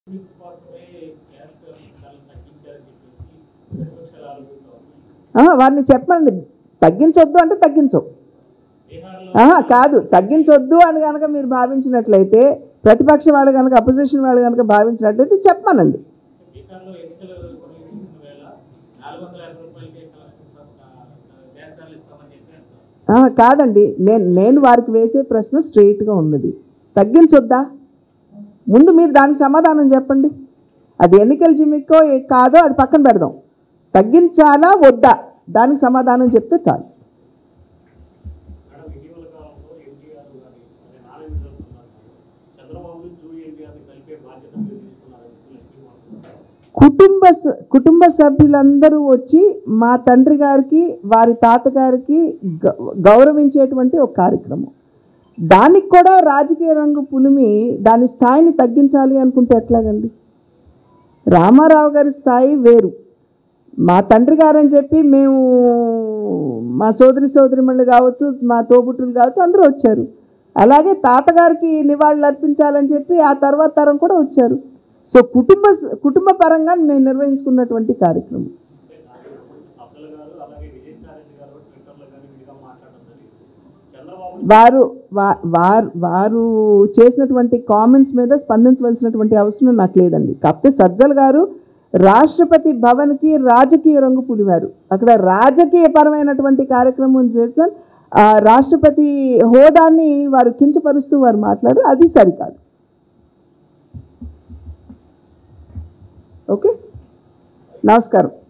మీకు కోసమే క్యాస్ట్ చాలా తగ్గించారని చెప్పేసి ప్రతిపక్షాలు ఆరోపిస్తూ ఉన్నాయి ఆహా, వారిని చెప్పండి తగ్గించొద్దు అంటే తగ్గించవు బీహార్లో ఆహా కాదు తగ్గించొద్దు అని కనుక మీరు భావించినట్లయితే ప్రతిపక్ష వాళ్ళు కనుక అపోజిషన్ వాళ్ళు కనుక భావించినట్లయితే చెప్పమనండి బీహార్లో ఎన్నికలు సమీక్షించిన వేళ నాలుగు వందల యాభై రూపాయలకి గ్యాస్ ధరలు ఇస్తామని చెప్పి అంటున్నారు ఆహా, కాదండి నేను నేను వారికి వేసే ప్రశ్న స్ట్రైట్గా ఉన్నది తగ్గించొద్దా ముందు మీరు దానికి సమాధానం చెప్పండి అది ఎన్నికల జిమ్మిక్కో ఏ- కాదో అది పక్కన పెడదాం తగ్గించాలా వద్దా దానికి సమాధానం చెప్తే చాలు మేడం ఇటీవల కాలంలో ఎన్టీఆర్ గారి అదే నాలుగు రిజల్ట్స్ ఉన్నారు చంద్రబాబు జూ ఎన్టీఆర్ని కలిపే బాధ్యత మీరు తీసుకున్నారని లక్ష్మీ మాట్లాడుతున్నారు కుటుంబ స- కుటుంబ సభ్యులందరూ వచ్చి మా తండ్రి గారికి వారి తాతగారికి గ- గౌరవించేటువంటి ఒక కార్యక్రమం దానికి కూడా రాజకీయ రంగు పులిమి దాని స్థాయిని తగ్గించాలి అనుకుంటే ఎట్లాగండి రామారావు గారి స్థాయి వేరు మా తండ్రి గారని చెప్పి మేము మా సోదరి సోదరిమణులు కావచ్చు మా తోబుట్టులు కావచ్చు అందరూ వచ్చారు అలాగే తాతగారికి నివాళులు అర్పించాలని చెప్పి ఆ తర్వాత తరం కూడా వచ్చారు సో కుటుంబ కుటుంబ పరంగా మేము నిర్వహించుకున్నటువంటి కార్యక్రమం అబ్దుల్ గారు అలాగే విజయసాయి రెడ్డి గారు ట్విట్టర్లో కానీ విడిగా మాట్లాడడం జరిగింది చంద్రబాబు వారు వా- వారు వారు చేసినటువంటి కామెంట్స్ మీద స్పందించవలసినటువంటి అవసరం నాకు లేదండి కాకపోతే సజ్జల్ గారు రాష్ట్రపతి భవన్కి రాజకీయ రంగు పులివారు అక్కడ రాజకీయ పరమైనటువంటి కార్యక్రమం చేసిన ఆ రాష్ట్రపతి హోదాన్ని వారు కించపరుస్తూ వారు మాట్లాడారు అది సరికాదు ఓకే నమస్కారం